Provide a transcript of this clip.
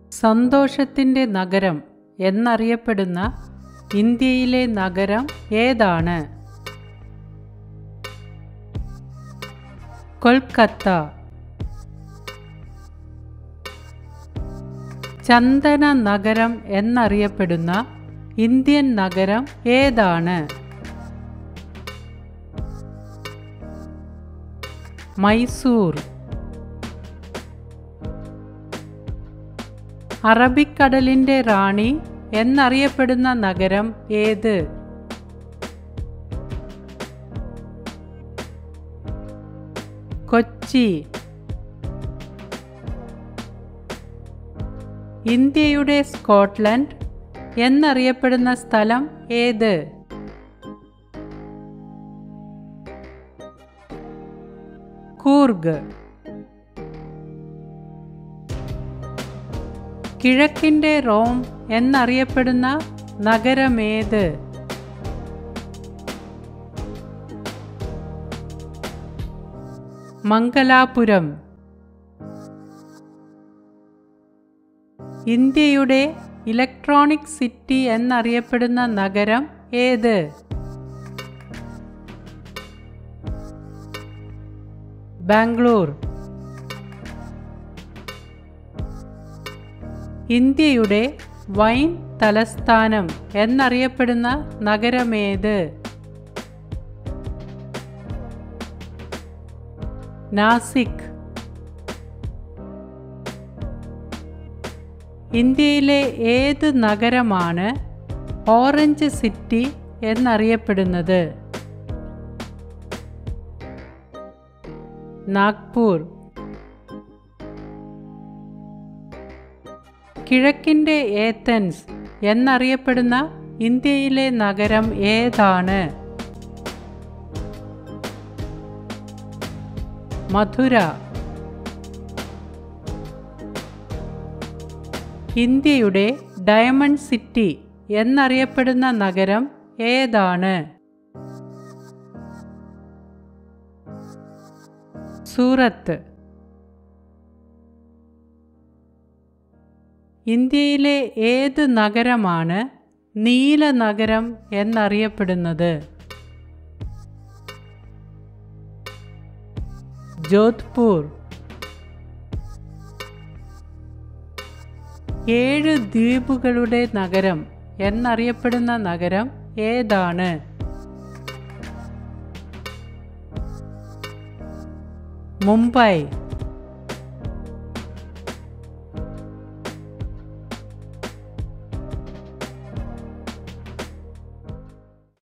സന്തോഷത്തിൻ്റെ നഗരം എന്നറിയപ്പെടുന്ന ഇന്ത്യയിലെ നഗരം ഏതാണ് കൊൽക്കത്ത ചന്ദന നഗരം എന്നറിയപ്പെടുന്ന ഇന്ത്യൻ നഗരം ഏതാണ് മൈസൂർ അറബിക്കടലിൻ്റെ റാണി എന്നറിയപ്പെടുന്ന നഗരം ഏത് കൊച്ചി ഇന്ത്യയുടെ സ്കോട്ട്ലൻഡ് എന്നറിയപ്പെടുന്ന സ്ഥലം ഏത് കൂർഗ് കിഴക്കിൻ്റെ റോം എന്നറിയപ്പെടുന്ന നഗരമേത് മംഗലാപുരം ഇന്ത്യയുടെ ഇലക്ട്രോണിക് സിറ്റി എന്നറിയപ്പെടുന്ന നഗരം ഏത് ബാംഗ്ലൂർ ഇന്ത്യയുടെ വൈൻ തലസ്ഥാനം എന്നറിയപ്പെടുന്ന നഗരമേത് നാസിക് ഇന്ത്യയിലെ ഏത് നഗരമാണ് ഓറഞ്ച് സിറ്റി എന്നറിയപ്പെടുന്നത് നാഗ്പൂർ കിഴക്കിൻ്റെ ഏത്തൻസ് എന്നറിയപ്പെടുന്ന ഇന്ത്യയിലെ നഗരം ഏതാണ് മധുര ഇന്ത്യയുടെ ഡയമണ്ട് സിറ്റി എന്നറിയപ്പെടുന്ന നഗരം ഏതാണ് സൂറത്ത് ഇന്ത്യയിലെ ഏത് നഗരമാണ് നീല നഗരം എന്നറിയപ്പെടുന്നത് ജോധ്പൂർ ഏഴ് ദ്വീപുകളുടെ നഗരം എന്നറിയപ്പെടുന്ന നഗരം ഏതാണ് മുംബൈ